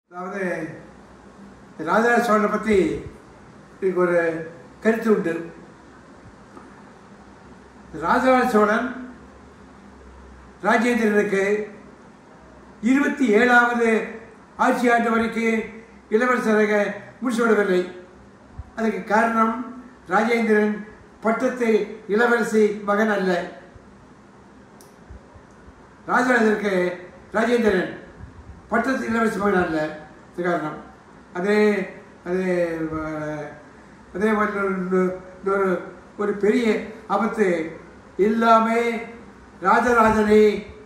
அதாவது ராஜராஜ சோழனை பற்றி எனக்கு ஒரு கருத்து உண்டு ராஜராஜ சோழன் ராஜேந்திரனுக்கு இருபத்தி ஏழாவது ஆட்சி ஆண்டு வரைக்கும் இளவரசராக முடிச்சு விடவில்லை அதுக்கு காரணம் ராஜேந்திரன் பட்டத்து இளவரசி மகன் அல்ல ராஜராஜருக்கு ராஜேந்திரன் பட்டத்து இளவரசி மகன் அல்ல இது காரணம் அதே அது அஹ், அதே மாதிரி ஒரு- ஒரு- ஒரு ஒரு பெரிய ஆபத்து எல்லாமே ராஜராஜனை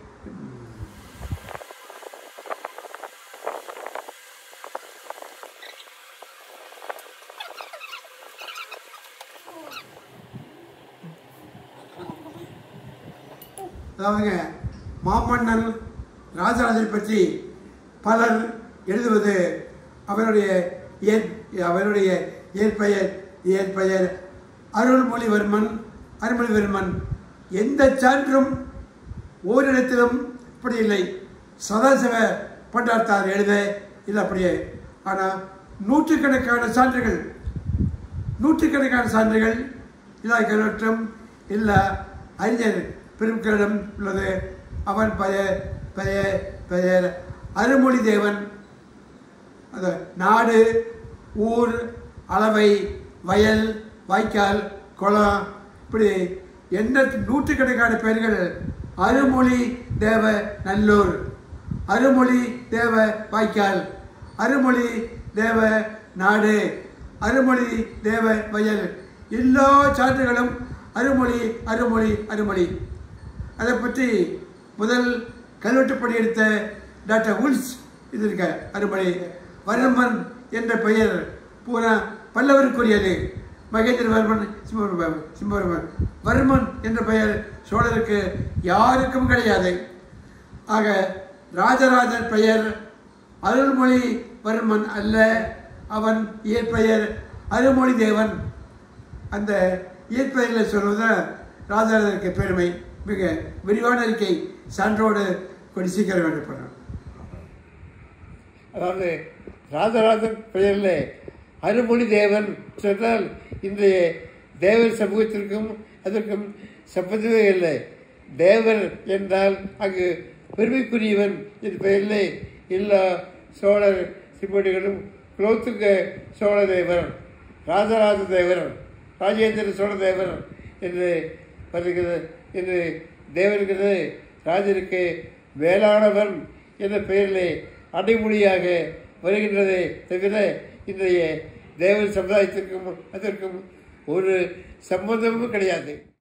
அதாவதுங்க மாமன்னன் ராஜராஜனை பற்றி பலர் எழுதுவது அவருடைய இயற் அவருடைய இயற்பெயர் இயற்பெயர் அருள்மொழிவர்மன் அருள்மொழிவர்மன் எந்த சான்றும் ஓரிடத்திலும் இப்படி இல்லை சதாசிவ பண்டார்த்தார் எழுத இல்லை அப்படியே ஆனால் நூற்றுக்கணக்கான சான்றுகள் நூற்றுக்கணக்கான சான்றுகள் இல்லாக்கிறவற்றும் எல்லா அறிஞர் பெரும்களிடம் உள்ளது அவன் பெயர் பெயர் பெயர் அருமொழி தேவன் அந்த நாடு ஊர் அளவை வயல் வாய்க்கால் குளம் இப்படி எண்ண நூற்றுக்கணக்கான பெயர்கள் அருமொழி தேவ நல்லூர் அருமொழி தேவ வாய்க்கால் அருமொழி தேவ நாடு அருமொழி தேவ வயல் எல்லா சான்றுகளும் அருமொழி அருமொழி அருமொழி அதை பற்றி முதல் கல்வெட்டுப்படி எடுத்த டாக்டர் உல்ஸ் இது இருக்க அருமொழி வர்மன் என்ற பெயர் பூரா பல்லவருக்குரியது மகேந்திரவர்மன் சிம்மவர்மன் சிம்மவர்மன் வர்மன் என்ற பெயர் சோழருக்கு யாருக்கும் கிடையாது ஆக ராஜராஜன் பெயர் அருள்மொழிவர்மன் அல்ல அவன் இயற்பெயர் அருள்மொழி தேவன் அந்த இயற்பெயரில் சொல்வதுதான் ராஜராஜனுக்கு பெருமை மிக விரிவான அறிக்கை சான்றோடு கொடி சீக்கிரம் வேண்டப்படுறோம் அதாவது ராஜராஜன் பெயரில் அருமொழி தேவன் சொன்னால் இன்றைய தேவர் சமூகத்திற்கும் அதற்கும் சம்பந்தமே இல்லை தேவர் என்றால் அங்கு பெருமைக்குரியவன் என்ற பெயரிலே எல்லா சோழர் சிம்மடிகளும் குலோத்துங்க சோழ தேவர் ராஜராஜ தேவர் ராஜேந்திர சோழ தேவர் என்று வருகிறது என்று தேவனுக்கு ராஜனுக்கு மேலானவன் என்ற பெயரிலே அடைமொழியாக வருகின்றதே தவிர இன்றைய தேவர் சமுதாயத்திற்கும் அதற்கும் ஒரு சம்பந்தமும் கிடையாது